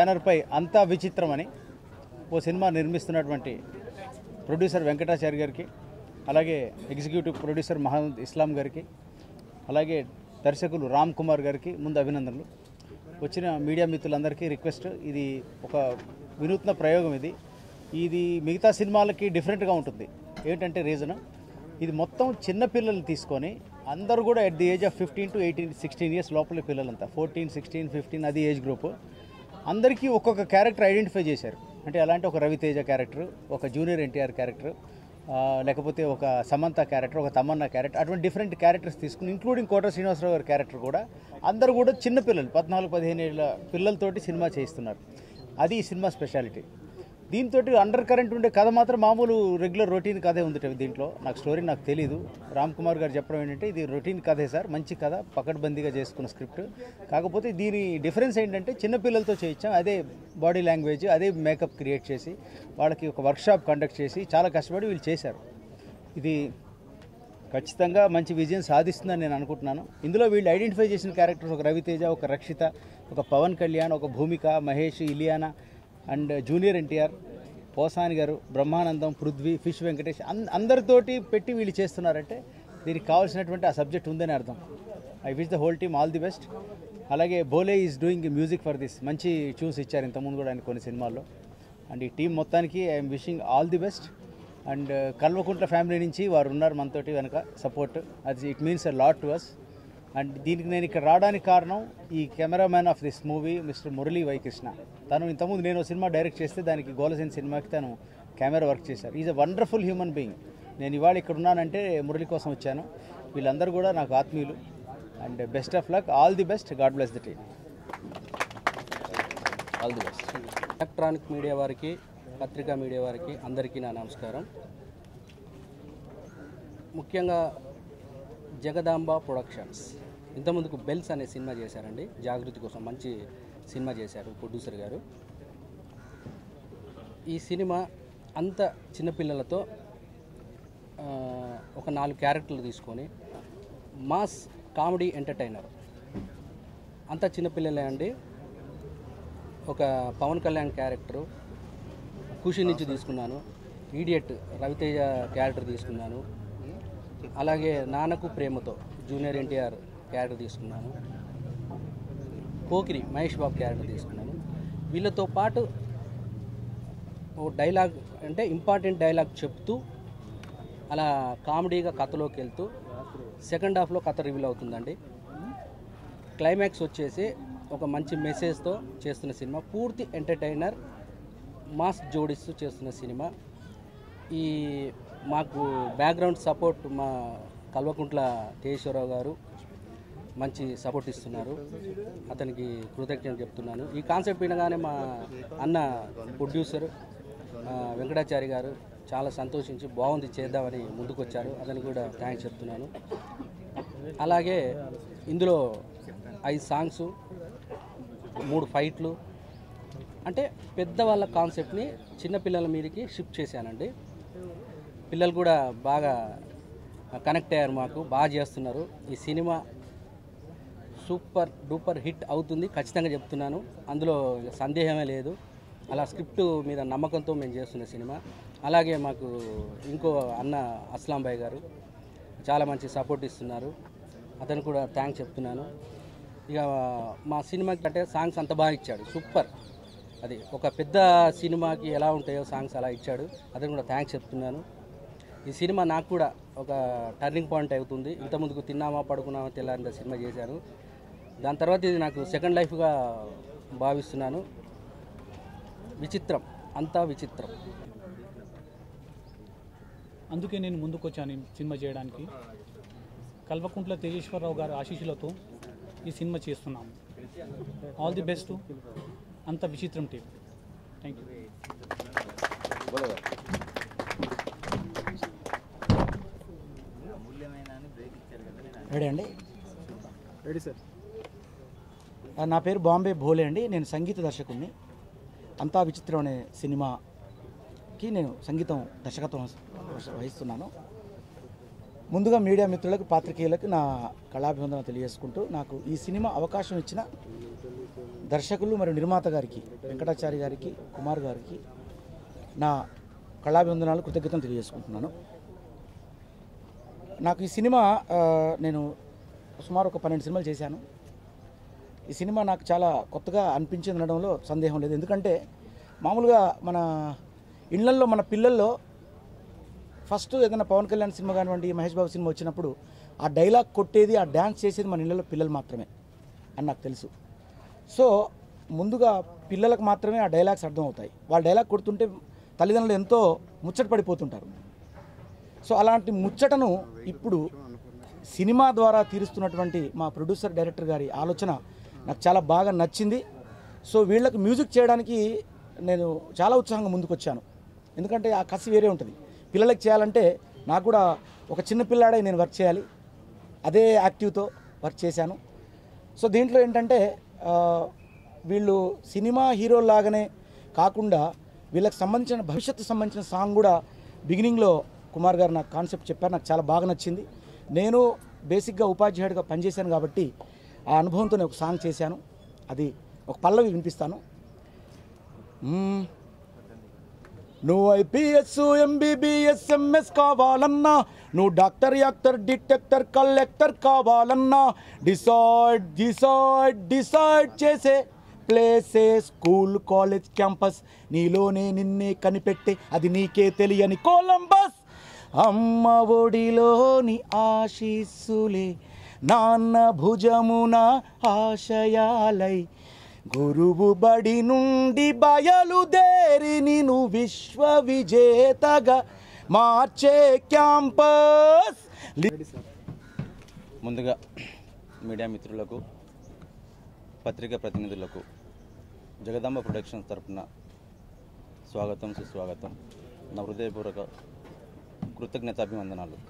బ్యానర్పై అంతా విచిత్రం అని ఓ సినిమా నిర్మిస్తున్నటువంటి ప్రొడ్యూసర్ వెంకటాచారి గారికి అలాగే ఎగ్జిక్యూటివ్ ప్రొడ్యూసర్ మహమ్మద్ ఇస్లాం గారికి అలాగే దర్శకులు రామ్ కుమార్ గారికి ముందు అభినందనలు వచ్చిన మీడియా మిత్రులందరికీ రిక్వెస్ట్ ఇది ఒక వినూత్న ప్రయోగం ఇది ఇది మిగతా సినిమాలకి డిఫరెంట్గా ఉంటుంది ఏంటంటే రీజన్ ఇది మొత్తం చిన్న పిల్లలు తీసుకొని అందరూ కూడా at the age of fifteen to eighteen sixteen years లోపల పిల్లలంతా ఫోర్టీన్ సిక్స్టీన్ ఫిఫ్టీన్ అది ఏజ్ గ్రూప్ అందరికీ ఒక్కొక్క క్యారెక్టర్ ఐడెంటిఫై చేశారు అంటే అలాంటి ఒక రవితేజ క్యారెక్టర్ ఒక జూనియర్ ఎన్టీఆర్ క్యారెక్టర్ ఆ, లేకపోతే ఒక సమంత క్యారెక్టర్ ఒక తమన్నా క్యారెక్టర్ అటువంటి డిఫరెంట్ క్యారెక్టర్స్ తీసుకుని ఇంక్లూడింగ్ కోట శ్రీనివాసరావు గారి క్యారెక్టర్ కూడా అందరూ కూడా చిన్న పిల్లలు పద్నాలుగు పదిహేను ఏళ్ళ పిల్లలతోటి సినిమా చేయిస్తున్నారు అది ఈ సినిమా స్పెషాలిటీ దీంతో అండర్ కరెంట్ ఉండే కథ మాత్రం మామూలు రెగ్యులర్ రొటీన్ కథే ఉంది దీంట్లో నాకు స్టోరీ నాకు తెలియదు రామ్ కుమార్ గారు చెప్పడం ఏంటంటే ఇది రొటీన్ కథే సార్ మంచి కథ పకడ్బందీగా చేసుకున్న స్క్రిప్ట్ కాకపోతే దీని డిఫరెన్స్ ఏంటంటే చిన్నపిల్లలతో చేయించాం అదే బాడీ లాంగ్వేజ్ అదే మేకప్ క్రియేట్ చేసి వాళ్ళకి ఒక వర్క్షాప్ కండక్ట్ చేసి చాలా కష్టపడి వీళ్ళు చేశారు ఇది ఖచ్చితంగా మంచి విజయం సాధిస్తుందని నేను అనుకుంటున్నాను ఇందులో వీళ్ళు ఐడెంటిఫై చేసిన క్యారెక్టర్స్ ఒక రవితేజ ఒక రక్షిత ఒక పవన్ కళ్యాణ్ ఒక భూమిక మహేష్ ఇలియానా అండ్ జూనియర్ ఎన్టీఆర్ పోసాని గారు బ్రహ్మానందం పృథ్వీ ఫిష్ వెంకటేష్ అన్ అందరితోటి పెట్టి వీళ్ళు చేస్తున్నారంటే దీనికి కావాల్సినటువంటి ఆ సబ్జెక్ట్ ఉందని అర్థం I wish the whole team all the best అలాగే Bole is doing music for this మంచి చూస్ ఇచ్చారు ఇంతకుముందు కూడా ఆయన కొన్ని సినిమాల్లో అండ్ ఈ టీం మొత్తానికి I'm wishing all the best and Kalvakuntla family నుంచి వారు ఉన్నారు మనతోటి వెనక సపోర్ట్ అది it means a lot to us and దీనికి నేను ఇక్కడ రావడానికి కారణం ఈ cameraman of this movie mister Murali వైకృష్ణ తను ఇంతకుముందు నేను ఒక సినిమా డైరెక్ట్ చేస్తే దానికి గోలసేన్ సినిమాకి తను కెమెరా వర్క్ చేశారు is a wonderful human being నేను ఇవాళ ఇక్కడ ఉన్నానంటే మురళి కోసం వచ్చాను వీళ్ళందరూ కూడా నాకు ఆత్మీయులు and best of luck all the best God bless the team all the best electronic media వారికి పత్రికా మీడియా వారికి అందరికీ నా నమస్కారం ముఖ్యంగా జగదాంబ ప్రొడక్షన్స్ ఇంతకుముందుకు బెల్స్ అనే సినిమా చేశారండి జాగృతి కోసం మంచి సినిమా చేశారు ప్రొడ్యూసర్ గారు ఈ సినిమా అంత చిన్నపిల్లలతో ఆ, ఒక నాలుగు క్యారెక్టర్లు తీసుకొని మాస్ కామెడీ ఎంటర్టైనర్ అంత చిన్నపిల్లలే అండి ఒక పవన్ కళ్యాణ్ క్యారెక్టరు ఖుషి నుంచి తీసుకున్నాను ఈడియట్ రవితేజ క్యారెక్టర్ తీసుకున్నాను అలాగే నాన్నకు ప్రేమతో జూనియర్ ఎన్టీఆర్ క్యారెక్టర్ తీసుకున్నాను పోకిరి మహేష్ బాబు క్యారెక్టర్ తీసుకున్నాను వీళ్ళతో పాటు ఓ డైలాగ్ అంటే ఇంపార్టెంట్ డైలాగ్ చెప్తూ అలా కామెడీగా కథలోకి వెళ్తూ సెకండ్ హాఫ్లో కథ రివీల్ అవుతుందండి క్లైమాక్స్ వచ్చేసి ఒక మంచి మెసేజ్తో చేస్తున్న సినిమా పూర్తి ఎంటర్టైనర్ మాస్ జోడిస్తూ చేస్తున్న సినిమా ఈ మాకు బ్యాక్గ్రౌండ్ సపోర్ట్ మా కల్వకుంట్ల తేజేశ్వరరావు గారు మంచి సపోర్ట్ ఇస్తున్నారు అతనికి కృతజ్ఞత చెప్తున్నాను ఈ కాన్సెప్ట్ వినగానే మా అన్న ప్రొడ్యూసర్ ఆ, వెంకటాచారి గారు చాలా సంతోషించి బాగుంది చేద్దామని ముందుకొచ్చారు అతనికి కూడా థ్యాంక్స్ చెప్తున్నాను అలాగే ఇందులో ఐదు సాంగ్స్ మూడు ఫైట్లు అంటే పెద్దవాళ్ళ కాన్సెప్ట్ని చిన్నపిల్లల మీదకి షిఫ్ట్ చేశానండి పిల్లలు కూడా బాగా కనెక్ట్ అయ్యారు మాకు బాగా చేస్తున్నారు ఈ సినిమా సూపర్ డూపర్ హిట్ అవుతుంది ఖచ్చితంగా చెప్తున్నాను అందులో సందేహమే లేదు అలా స్క్రిప్ట్ మీద నమ్మకంతో మేము చేస్తున్న సినిమా అలాగే మాకు ఇంకో అన్న అస్లాం భాయ్ గారు చాలా మంచి సపోర్ట్ ఇస్తున్నారు అతను కూడా థ్యాంక్స్ చెప్తున్నాను ఇక మా సినిమాకి అంటే సాంగ్స్ అంత బాగా ఇచ్చాడు సూపర్ అది ఒక పెద్ద సినిమాకి ఎలా ఉంటాయో సాంగ్స్ అలా ఇచ్చాడు అతను కూడా థ్యాంక్స్ చెప్తున్నాను ఈ సినిమా నాకు కూడా ఒక టర్నింగ్ పాయింట్ అవుతుంది ఇంతకుముందుకు తిన్నామా పడుకున్నామా తెల్లారిందా సినిమా చేశాను దాని తర్వాత ఇది నాకు సెకండ్ లైఫ్గా భావిస్తున్నాను విచిత్రం అంతా విచిత్రం అందుకే నేను ముందుకొచ్చాను ఈ సినిమా చేయడానికి కల్వకుంట్ల తేజేశ్వరరావు గారి ఆశీస్సులతో ఈ సినిమా చేస్తున్నాము all the best Antha Vichitram team thank you ready అండి రెడీ సార్ నా పేరు బాంబే భోలే అండి నేను సంగీత దర్శకుడిని అంతా విచిత్రం అనే సినిమాకి నేను సంగీతం దర్శకత్వం వహి- వహిస్తున్నాను ముందుగా మీడియా మిత్రులకు పాత్రికేయులకు నా కళాభివందన తెలియజేసుకుంటూ నాకు ఈ సినిమా అవకాశం ఇచ్చిన దర్శకులు మరియు నిర్మాత గారికి వెంకటాచారి గారికి కుమార్ గారికి నా కళాభివందనాలు కృతజ్ఞతలు తెలియజేసుకుంటున్నాను నాకు ఈ సినిమా ఆ, నేను సుమారు ఒక పన్నెండు సినిమాలు చేశాను ఈ సినిమా నాకు చాలా కొత్తగా అనిపించింది అనడంలో సందేహం లేదు ఎందుకంటే మామూలుగా మన ఇళ్లల్లో మన పిల్లల్లో ఫస్ట్ ఏదైనా పవన్ కళ్యాణ్ సినిమా కానివ్వండి మహేష్ బాబు సినిమా వచ్చినప్పుడు ఆ డైలాగ్ కొట్టేది ఆ డ్యాన్స్ చేసేది మన ఇళ్ళలో పిల్లలు మాత్రమే అని నాకు తెలుసు సో ముందుగా పిల్లలకు మాత్రమే ఆ డైలాగ్స్ అర్థమవుతాయి వాళ్ళు డైలాగ్ కొడుతుంటే తల్లిదండ్రులు ఎంతో ముచ్చట పడిపోతుంటారు సో అలాంటి ముచ్చటను ఇప్పుడు సినిమా ద్వారా తీరుస్తున్నటువంటి మా ప్రొడ్యూసర్ డైరెక్టర్ గారి ఆలోచన నాకు చాలా బాగా నచ్చింది సో వీళ్ళకి మ్యూజిక్ చేయడానికి నేను చాలా ఉత్సాహంగా ముందుకు వచ్చాను ఎందుకంటే ఆ కసి వేరే ఉంటుంది పిల్లలకి చేయాలంటే నాకు కూడా ఒక చిన్న పిల్లాడే నేను వర్క్ చేయాలి అదే యాక్టివ్తో వర్క్ చేశాను సో దీంట్లో ఏంటంటే ఆ, వీళ్ళు సినిమా హీరో లాగానే కాకుండా వీళ్ళకి సంబంధించిన భవిష్యత్తు సంబంధించిన సాంగ్ కూడా బిగినింగ్లో కుమార్ గారు నాకు కాన్సెప్ట్ చెప్పారు నాకు చాలా బాగా నచ్చింది నేను బేసిక్గా ఉపాధ్యాయుడిగా పనిచేశాను కాబట్టి ఆ అనుభవంతో నేను ఒక సాంగ్ చేశాను అది ఒక పల్లవి వినిపిస్తాను మ్మ్. నువ్వు ఐపీఎస్ ఎంబీబీఎస్ ఎంఎస్ కావాలన్నా నువ్వు డాక్టర్ యాక్టర్ డిటెక్టర్ కలెక్టర్ కావాలన్నా డిసైడ్ డిసైడ్ డిసైడ్ చేసే ప్లేసే స్కూల్ కాలేజ్ క్యాంపస్ నీలోనే నిన్నే కనిపెట్టే అది నీకే తెలియని కొలంబస్ అమ్మ ఒడిలోని ఆశీస్సులే నాన్న భుజమున ఆశయాలై గురువు బడి నుండి బయలుదేరి నిను విశ్వ విజేతగా మార్చే క్యాంపస్ ముందుగా మీడియా మిత్రులకు పత్రికా ప్రతినిధులకు జగదాంబ ప్రొడక్షన్స్ తరపున స్వాగతం సుస్వాగతం నా హృదయపూర్వక కృతజ్ఞతాభివందనాలు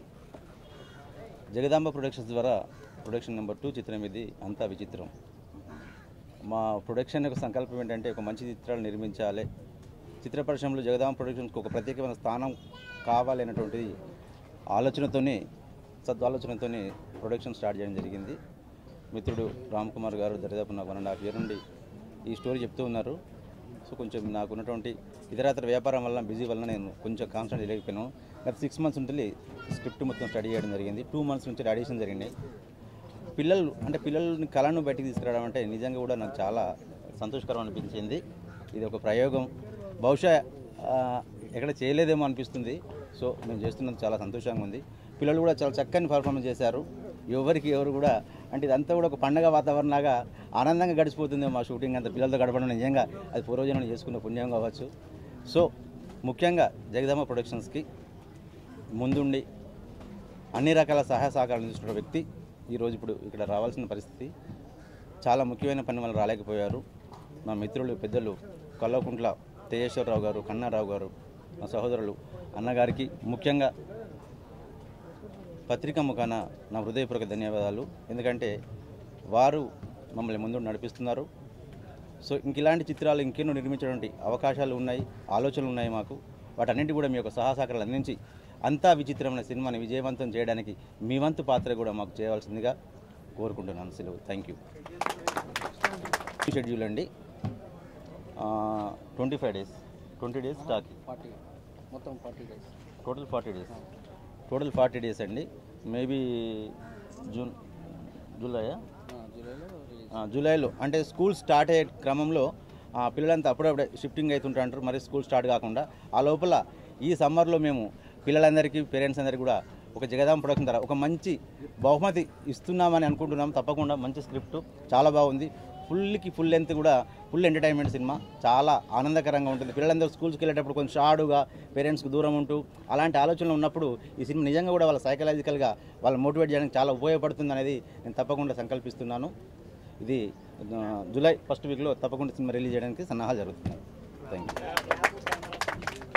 జగదాంబ ప్రొడక్షన్స్ ద్వారా ప్రొడక్షన్ నెంబర్ టూ చిత్రం ఇది అంతా విచిత్రం మా ప్రొడక్షన్ యొక్క సంకల్పం ఏంటంటే ఒక మంచి చిత్రాలు నిర్మించాలి చిత్ర పరిశ్రమలో జగదాంబ ప్రొడక్షన్స్కి ఒక ప్రత్యేకమైన స్థానం కావాలి అనేటువంటిది ఆలోచనతోనే సద్వాలోచనతోనే ప్రొడక్షన్ స్టార్ట్ చేయడం జరిగింది మిత్రుడు రామ్ కుమార్ గారు దరిదాపు నాకు వన్ అండ్ హాఫ్ ఇయర్ నుండి ఈ స్టోరీ చెప్తూ ఉన్నారు సో కొంచెం నాకు ఉన్నటువంటి ఇతరత్ర వ్యాపారం వల్ల బిజీ వల్ల నేను కొంచెం కాన్సన్ట్రేట్ చేయలేకపోయాను గత సిక్స్ మంత్స్ ఉంటుంది స్క్రిప్ట్ మొత్తం స్టడీ చేయడం జరిగింది టూ మంత్స్ నుంచి ఆడిషన్ జరిగినాయి పిల్లలు అంటే పిల్లల్ని కళను బయటికి తీసుకురావడం అంటే నిజంగా కూడా నాకు చాలా సంతోషకరం అనిపించింది ఇది ఒక ప్రయోగం బహుశా ఆ, ఎక్కడ చేయలేదేమో అనిపిస్తుంది సో మేము చేస్తున్నది చాలా సంతోషంగా ఉంది పిల్లలు కూడా చాలా చక్కని పర్ఫార్మెన్స్ చేశారు ఎవరికి ఎవరు కూడా అంటే ఇదంతా కూడా ఒక పండగ వాతావరణంలాగా ఆనందంగా గడిచిపోతుంది మా షూటింగ్ అంతా పిల్లలతో గడపడం నిజంగా అది పూర్వజనం చేసుకున్న పుణ్యం కావచ్చు సో ముఖ్యంగా జగదాంబ ప్రొడక్షన్స్కి ముందుండి అన్ని రకాల సహాయ సహకారాలు అందిస్తున్న వ్యక్తి ఈరోజు ఇప్పుడు ఇక్కడ రావాల్సిన పరిస్థితి చాలా ముఖ్యమైన పని వల్ల రాలేకపోయారు మా మిత్రులు పెద్దలు కల్లకుంట్ల తేజేశ్వరరావు గారు కన్నారావు గారు మా సహోదరులు అన్నగారికి ముఖ్యంగా పత్రికా ముఖాన నా హృదయపూర్వక ధన్యవాదాలు ఎందుకంటే వారు మమ్మల్ని ముందు నడిపిస్తున్నారు సో ఇంక ఇలాంటి చిత్రాలు ఇంకెన్నో నిర్మించడానికి అవకాశాలు ఉన్నాయి ఆలోచనలు ఉన్నాయి మాకు వాటన్నింటి కూడా మీ యొక్క సహాసహకారాలు అందించి అంతా విచిత్రమైన సినిమాని విజయవంతం చేయడానికి మీ వంతు పాత్ర కూడా మాకు చేయవలసిందిగా కోరుకుంటున్నాను సెలవు థ్యాంక్ యూ షెడ్యూల్ అండి twenty five days twenty days stock forty మొత్తం forty days total forty days total forty days అండి మేబీ జూన్ జూలైయా జూలైలో రిలీజ్ ఆ, జూలైలో అంటే స్కూల్ స్టార్ట్ అయ్యే క్రమంలో ఆ, పిల్లలంతా అప్పుడప్పుడే షిఫ్టింగ్ అవుతుంటారు మరి స్కూల్ స్టార్ట్ కాకుండా ఆ లోపల ఈ సమ్మర్లో మేము పిల్లలందరికీ పేరెంట్స్ అందరికీ కూడా ఒక జగదాం ప్రొడక్షన్ ద్వారా ఒక మంచి బహుమతి ఇస్తున్నామని అనుకుంటున్నాం తప్పకుండా మంచి స్క్రిప్ట్ చాలా బాగుంది ఫుల్కి ఫుల్ లెంత్ కూడా ఫుల్ ఎంటర్టైన్మెంట్ సినిమా చాలా ఆనందకరంగా ఉంటుంది పిల్లలందరూ స్కూల్స్కి వెళ్ళేటప్పుడు కొంచెం షాడుగా పేరెంట్స్కి దూరం ఉంటూ అలాంటి ఆలోచనలు ఉన్నప్పుడు ఈ సినిమా నిజంగా కూడా వాళ్ళ సైకలాజికల్గా వాళ్ళు మోటివేట్ చేయడానికి చాలా ఉపయోగపడుతుంది అనేది నేను తప్పకుండా సంకల్పిస్తున్నాను ఇది ఆ, జూలై ఫస్ట్ వీక్లో తప్పకుండా సినిమా రిలీజ్ చేయడానికి సన్నాహాలు జరుగుతున్నాయి థ్యాంక్ యూ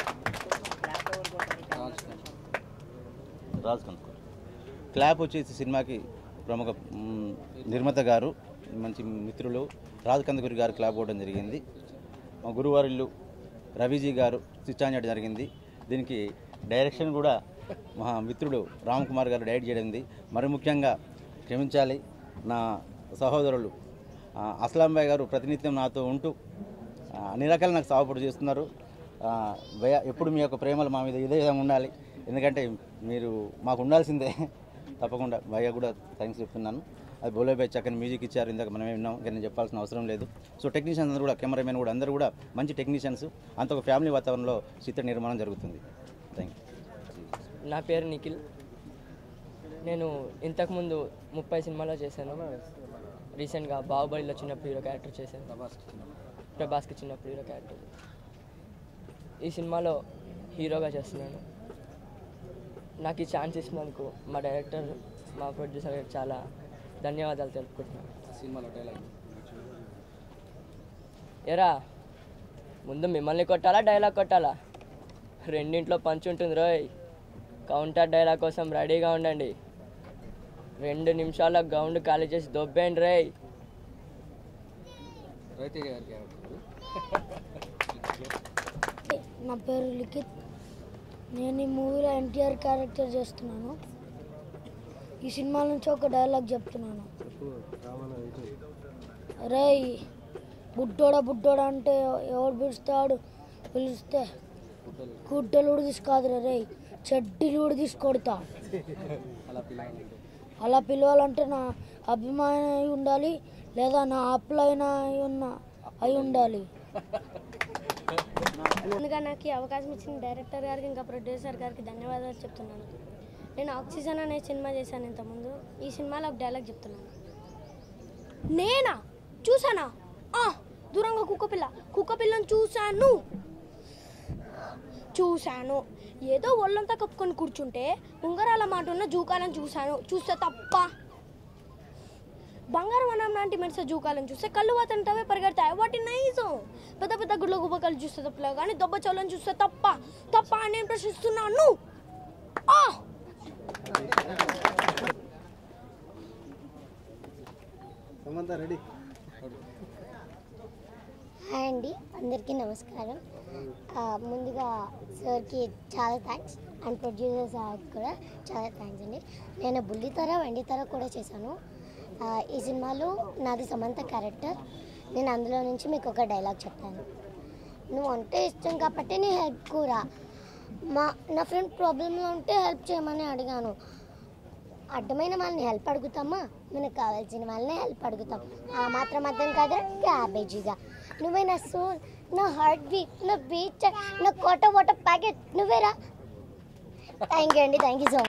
రాజ్ కనుకో క్లాప్ వచ్చేసి సినిమాకి ప్రముఖ మ్, నిర్మాత గారు మంచి మిత్రులు రాజ్ కందకూరి గారు క్లాప్ ఇవ్వడం జరిగింది మా గురువారిల్లు రవిజీ గారు స్విచ్ ఆన్ చేయడం జరిగింది దీనికి డైరెక్షన్ కూడా మా మిత్రుడు రామ్ కుమార్ గారు డైరెక్ట్ చేయడం మరి ముఖ్యంగా క్షమించాలి నా సహోదరులు ఆ, అస్లాం భాయ్ గారు ప్రతినిత్యం నాతో ఉంటూ ఆ, అన్ని రకాలు నాకు సపోర్ట్ చేస్తున్నారు ఆ, భయ్య ఎప్పుడు మీ యొక్క ప్రేమలు మా మీద ఇదే విధంగా ఉండాలి ఎందుకంటే మీరు మాకు ఉండాల్సిందే తప్పకుండా భయ్య కూడా థ్యాంక్స్ చెప్తున్నాను అది బోలే భాయ్ చక్కని మ్యూజిక్ ఇచ్చారు ఇందాక మనమే విన్నాం ఇంకా నేను చెప్పాల్సిన అవసరం లేదు సో టెక్నీషియన్స్ అందరూ కూడా కెమెరామెన్ కూడా అందరూ కూడా మంచి టెక్నీషియన్స్ అంత ఒక ఫ్యామిలీ వాతావరణంలో చిత్ర నిర్మాణం జరుగుతుంది థ్యాంక్ యూ నా పేరు నిఖిల్ నేను ఇంతకుముందు ముప్పై సినిమాలో చేశాను రీసెంట్గా బాహుబలిలో చిన్నప్పుడు హీరో క్యారెక్టర్ చేశాను ప్రభాస్కి చిన్నప్పుడు హీరో క్యారెక్టర్ ఈ సినిమాలో హీరోగా చేస్తున్నాను నాకు ఈ ఛాన్స్ ఇచ్చినందుకు మా డైరెక్టర్ మా ప్రొడ్యూసర్ గారికి చాలా ధన్యవాదాలు తెలుపుకుంటున్నాను సినిమాలో డైలాగ్ ఎరా ముందు మిమ్మల్ని కొట్టాలా డైలాగ్ కొట్టాలా రెండింట్లో పంచ్ ఉంటుంది రోయ్ కౌంటర్ డైలాగ్ కోసం రెడీగా ఉండండి రెండు నిమిషాల్లో గ్రౌండ్ ఖాళీ చేసి దొబ్బేయండి రేయ్ రవితేజ గారి క్యారెక్టర్ నా పేరు లిఖిత్ నేను ఈ మూవీలో ఎన్టీఆర్ క్యారెక్టర్ చేస్తున్నాను ఈ సినిమా నుంచి ఒక డైలాగ్ చెప్తున్నాను అరే బుడ్డోడా బుడ్డోడా అంటే ఎవడు పిలుస్తాడు పిలిస్తే గుడ్డలు కూడా తీసుకాదురా రే చెడ్డీలు కూడా తీసుకొడతా అలా పిల్లలంటే అలా పిలవాలంటే నా అభిమానం అయి ఉండాలి లేదా నా అప్లైన అయి ఉన్న అయి ఉండాలి ముందుగా నాకు ఈ అవకాశం ఇచ్చిన డైరెక్టర్ గారికి ఇంకా ప్రొడ్యూసర్ గారికి ధన్యవాదాలు చెప్తున్నాను నేను ఆక్సిజన్ అనే సినిమా చేశాను ఇంతకుముందు ఈ సినిమాలో ఒక డైలాగ్ చెప్తున్నాను నేనా చూసానా ఆ, దూరంగా కుక్కపిల్ల కుక్కపిల్లని చూశాను చూశాను ఏదో ఒళ్ళంతా కప్పుకొని కూర్చుంటే ఉంగరాల మాట ఉన్న జూకాలను చూశాను చూస్తే తప్ప బంగారం అన్నం లాంటి మెరిసే జూకాలను చూస్తే కళ్ళు వాతంటవే పరిగెడతాయి వాటి నైజం పెద్ద పెద్ద గుడ్ల గుబ్బకలు చూస్తే తప్పలే కానీ దొబ్బ చోళ్ళని చూస్తే తప్ప తప్ప అని నేను ప్రశ్నిస్తున్నాను ఆ! హాయ్ అండి అందరికీ నమస్కారం ఆ, ముందుగా సార్కి చాలా థ్యాంక్స్ అండ్ ప్రొడ్యూసర్ సార్కి కూడా చాలా థ్యాంక్స్ అండి నేను బుల్లితర వెండితర కూడా చేశాను ఆ, ఈ సినిమాలో నాది సమంత క్యారెక్టర్ నేను అందులో నుంచి మీకు ఒక డైలాగ్ చెప్తాను నువ్వు అంటే ఇష్టం కాబట్టి నీ హెల్ప్ కూడా మా నా ఫ్రెండ్ ప్రాబ్లంలో ఉంటే హెల్ప్ చేయమని అడిగాను అడ్డమైన వాళ్ళని హెల్ప్ అడుగుతామా మనకు కావాల్సిన వాళ్ళని హెల్ప్ అడుగుతాం ఆ మాత్రం అర్థం కాదురా క్యాబేజీగా నువ్వే నా సోల్ నా హార్ట్ బీట్ నా బీచ్ నా కోట వాటర్ ప్యాకెట్ నువ్వేరా థ్యాంక్ యూ అండి థ్యాంక్ యూ సో మచ్